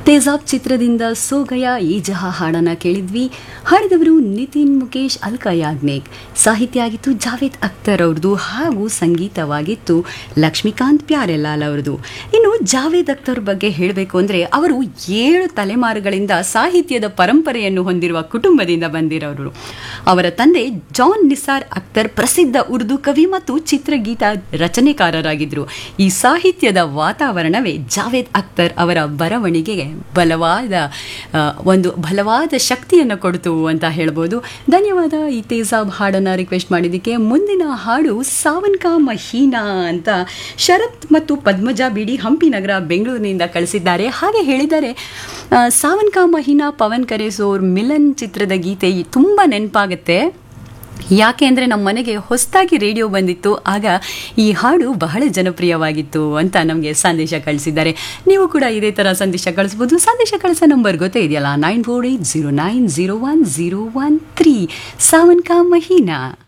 ತೇಜಾಬ್ ಚಿತ್ರದಿಂದ ಸೋಗಯ ಈ ಜಹ ಹಾಡನ್ನ ಕೇಳಿದ್ವಿ ಹಾಡಿದವರು ನಿತಿನ್ ಮುಕೇಶ್ ಅಲ್ಕಾ ಯಾಗ್ನೇಕ್ ಸಾಹಿತ್ಯ ಆಗಿತ್ತು ಜಾವೇದ್ ಅಖ್ತರ್ ಅವ್ರದ್ದು ಹಾಗೂ ಸಂಗೀತವಾಗಿತ್ತು ಲಕ್ಷ್ಮೀಕಾಂತ್ ಪ್ಯಾರೆಲಾಲ್ ಅವ್ರದ್ದು ಇನ್ನು ಜಾವೇದ್ ಅಖ್ತರ್ ಬಗ್ಗೆ ಹೇಳಬೇಕು ಅಂದರೆ ಅವರು ಏಳು ತಲೆಮಾರುಗಳಿಂದ ಸಾಹಿತ್ಯದ ಪರಂಪರೆಯನ್ನು ಹೊಂದಿರುವ ಕುಟುಂಬದಿಂದ ಬಂದಿರೋರು ಅವರ ತಂದೆ ಜಾನ್ ನಿಸಾರ್ ಅಖ್ತರ್ ಪ್ರಸಿದ್ಧ ಉರ್ದು ಕವಿ ಮತ್ತು ಚಿತ್ರಗೀತ ರಚನೆಕಾರರಾಗಿದ್ದರು ಈ ಸಾಹಿತ್ಯದ ವಾತಾವರಣವೇ ಜಾವೇದ್ ಅಖ್ತರ್ ಅವರ ಬರವಣಿಗೆಗೆ ಬಲವಾದ ಆ, ಒಂದು ಬಲವಾದ ಶಕ್ತಿಯನ್ನು ಕೊಡ್ತು ಅಂತ ಹೇಳ್ಬೋದು ಧನ್ಯವಾದ ಈ ತೇಜಾಬ್ ಹಾಡನ್ನು ರಿಕ್ವೆಸ್ಟ್ ಮಾಡಿದ್ದಕ್ಕೆ ಮುಂದಿನ ಹಾಡು ಸಾವನ್ ಕಾ ಮಹೀನಾ ಅಂತ ಶರತ್ ಮತ್ತು ಪದ್ಮಜಾ ಬಿಡಿ ಹಂಪಿ ನಗರ ಬೆಂಗಳೂರಿನಿಂದ ಕಳಿಸಿದ್ದಾರೆ ಹಾಗೆ ಹೇಳಿದ್ದಾರೆ ಆ, ಸಾವನ್ ಕಾ ಮಹೀನಾ ಪವನ್ ಕರೇಸೋರ್ ಮಿಲನ್ ಚಿತ್ರದ ಗೀತೆ ತುಂಬ ನೆನಪಾಗುತ್ತೆ ಯಾಕೆ ಅಂದರೆ ನಮ್ಮ ಮನೆಗೆ ಹೊಸದಾಗಿ ರೇಡಿಯೋ ಬಂದಿತ್ತು ಆಗ ಈ ಹಾಡು ಬಹಳ ಜನಪ್ರಿಯವಾಗಿತ್ತು ಅಂತ ನಮಗೆ ಸಂದೇಶ ಕಳಿಸಿದ್ದಾರೆ ನೀವು ಕೂಡ ಇದೇ ಥರ ಸಂದೇಶ ಕಳಿಸ್ಬೋದು ಸಂದೇಶ ಕಳಿಸೋ ನಂಬರ್ ಗೊತ್ತೇ ಇದೆಯಲ್ಲ nine four eight zero nine zero one zero one three ಸಾವನ್ ಕಾ ಮಹೀನಾ